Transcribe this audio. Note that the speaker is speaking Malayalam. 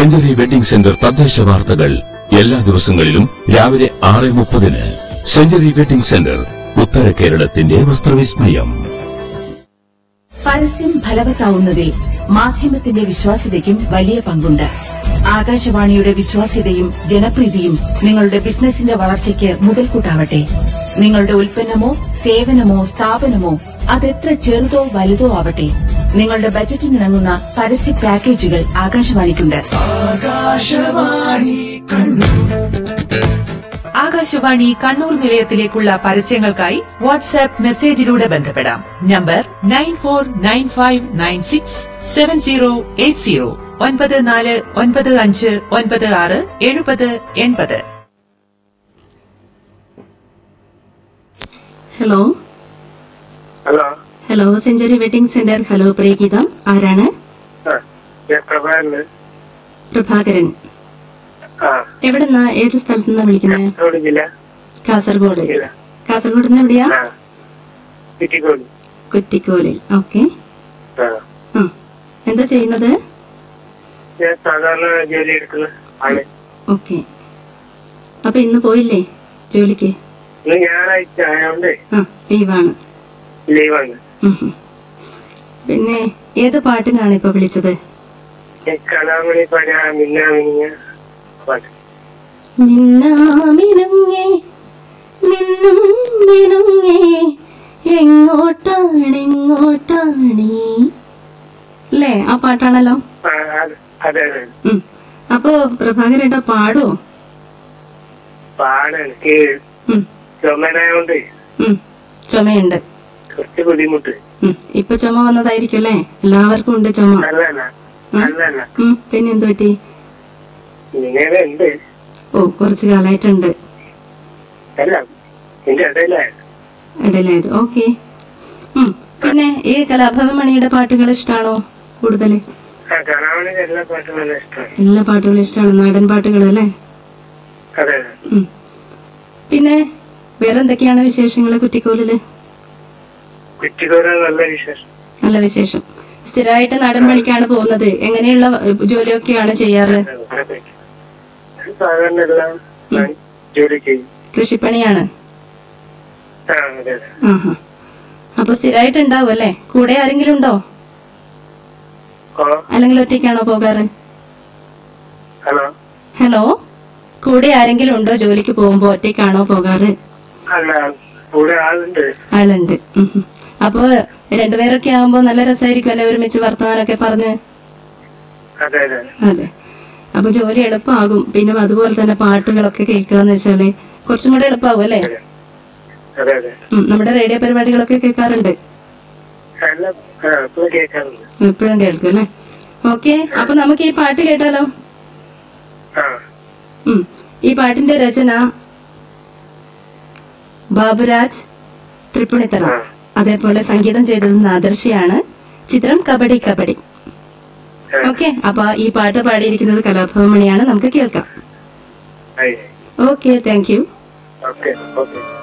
സെഞ്ചുറി വെഡിംഗ് സെന്റർ തദ്ദേശ വാർത്തകൾ എല്ലാ ദിവസങ്ങളിലും രാവിലെ ആറ് മുപ്പതിന് സെഞ്ചുറി വെഡിംഗ് സെന്റർ ഉത്തര കേരളത്തിന്റെ വസ്ത്രവിസ്മയം പരസ്യം ഫലവത്താവുന്നതിൽ മാധ്യമത്തിന്റെ വിശ്വാസ്യതയ്ക്കും വലിയ പങ്കുണ്ട് ആകാശവാണിയുടെ വിശ്വാസ്യതയും ജനപ്രീതിയും നിങ്ങളുടെ ബിസിനസിന്റെ വളർച്ചയ്ക്ക് മുതൽക്കൂട്ടാവട്ടെ നിങ്ങളുടെ ഉൽപ്പന്നമോ സേവനമോ സ്ഥാപനമോ അതെത്ര ചെറുതോ വലുതോ ആവട്ടെ നിങ്ങളുടെ ബജറ്റിനിണങ്ങുന്ന പരസ്യ പാക്കേജുകൾ ആകാശവാണിക്കുണ്ട് ആകാശവാണി കണ്ണൂർ നിലയത്തിലേക്കുള്ള പരസ്യങ്ങൾക്കായി വാട്സാപ്പ് മെസ്സേജിലൂടെ ബന്ധപ്പെടാം number nine four nine five nine six seven zero eight zero ഒൻപത് നാല് ഒൻപത് അഞ്ച് ഒൻപത് ആറ് എഴുപത് എൺപത് hello hello hello century wedding centre hello പ്രിയഗീതം ആരാണ് ആ ഞാൻ പ്രഭാകരന് പ്രഭാകരൻ ആ എവിടെന്നാ ഏത് സ്ഥലത്ത് നിന്നാ വിളിക്കുന്നത് കാസർഗോഡ് ജില്ല കാസർഗോഡ് ജില്ല കാസർഗോഡ് നിന്ന് എവിടെയാ ആ കുറ്റിക്കോട് കുറ്റിക്കോലിൽ ഓക്കെ ആ ആ എന്താ ചെയ്യുന്നത് ഞാൻ സാധാരണ ജോലി എടുക്കുന്ന ആണ് ഓക്കെ അപ്പൊ ഇന്ന് പോയില്ലേ ജോലിക്ക് ഇന്ന് ഞായറാഴ്ച ആയതുകൊണ്ട് ആ ലീവാണ് ലീവാണ് ഉം ഹും. പിന്നെ ഏത് പാട്ടിനാണ് ഇപ്പൊ വിളിച്ചത് ഞാൻ കലാമണി പഴയ മിന്നാമിനിങ്ങ പാട്ട് മിന്നാമിനുങ്ങേ മിന്നും മിനുങ്ങേ എങ്ങോട്ടാണ് എങ്ങോട്ടാണ് അല്ലേ ആ പാട്ടാണല്ലോ ആ, അത്- അതെ അതെ ഉം. അപ്പോ പ്രഭാകരേട്ടാ പാടോ പാടാണ് എനിക്ക് ഉം. ചുമനായോണ്ട് ഉം. ചുമയുണ്ട് കുറച്ച് ബുദ്ധിമുട്ട് ഉം. ഇപ്പൊ ചുമ വന്നതായിരിക്കും അല്ലേ എല്ലാവർക്കും ഉണ്ട് ചുമ നല്ലതല്ല നല്ലതല്ല ഉം. പിന്നെ എന്ത് പറ്റി ഇങ്ങനെ ഉണ്ട് ഓ കുറച്ചു കാലായിട്ടുണ്ട് അല്ല എന്റെ ഇടയിലായത് ഇടയിലായത് ഓക്കെ പിന്നെ ഈ കലാഭവൻ മണിയുടെ പാട്ടുകൾ ഇഷ്ടാണോ കൂടുതൽ ആ കലാമണി എല്ലാ പാട്ടും നല്ല ഇഷ്ടമാണ് എല്ലാ പാട്ടുകളും ഇഷ്ടമാണ് നാടൻ പാട്ടുകൾ അല്ലേ അതെ അതെ ഉം. പിന്നെ വേറെ എന്തൊക്കെയാണ് വിശേഷങ്ങൾ കുറ്റിക്കോലില് കുറ്റിക്കോര നല്ല വിശേഷം നല്ല വിശേഷം സ്ഥിരമായിട്ട് നാടൻ പണിക്കാണ് പോകുന്നത് എങ്ങനെയുള്ള ഏഹ്, ജോലിയൊക്കെയാണ് ചെയ്യാറ് സാധാരണ എല്ലാം ഞാൻ ജോലി ചെയ്യും കൃഷിപ്പണിയാണ് ആ അതെ അതെ ആഹാ അപ്പൊ സ്ഥിരമായിട്ട് ഉണ്ടാവും അല്ലേ കൂടെ ആരെങ്കിലും ഉണ്ടോ ഓ അല്ലെങ്കിൽ ഒറ്റയ്ക്കാണോ പോകാറ് ഹലോ ഹലോ കൂടെ ആരെങ്കിലും ഉണ്ടോ ജോലിക്ക് പോകുമ്പോ ഒറ്റയ്ക്കാണോ പോകാറ് അല്ല കൂടെ ആളുണ്ട് ആളുണ്ട് ഉം ഉം. അപ്പൊ രണ്ടുപേരൊക്കെ ആവുമ്പോ നല്ല രസമായിരിക്കും അല്ലെ ഒരുമിച്ച് വർത്തമാനമൊക്കെ പറഞ്ഞ് അതെ അതെ അതെ അപ്പൊ ജോലി എളുപ്പമാകും പിന്നെ അതുപോലെ തന്നെ പാട്ടുകളൊക്കെ കേൾക്കാന്ന് വെച്ചാല് കുറച്ചും കൂടെ എളുപ്പമാകും അല്ലേ അതെ അതെ ഉം, നമ്മുടെ റേഡിയോ പരിപാടികളൊക്കെ കേൾക്കാറുണ്ട് എല്ലാം ആ ഇപ്പൊ കേൾക്കാറുണ്ട് എപ്പോഴും കേൾക്കും അല്ലേ ഓക്കെ അപ്പൊ നമുക്ക് ഈ പാട്ട് കേട്ടാലോ ആ ഉം. ഈ പാട്ടിന്റെ രചന ബാബുരാജ് തൃപ്പുണിത്തറ ആ. അതേപോലെ സംഗീതം ചെയ്തത് നാദർശിയാണ് ചിത്രം കബഡി കബഡി ഓക്കെ അപ്പൊ ഈ പാട്ട് പാടിയിരിക്കുന്നത് കലാഭവമണിയാണ് നമുക്ക് കേൾക്കാം ആയി okay thank you okay okay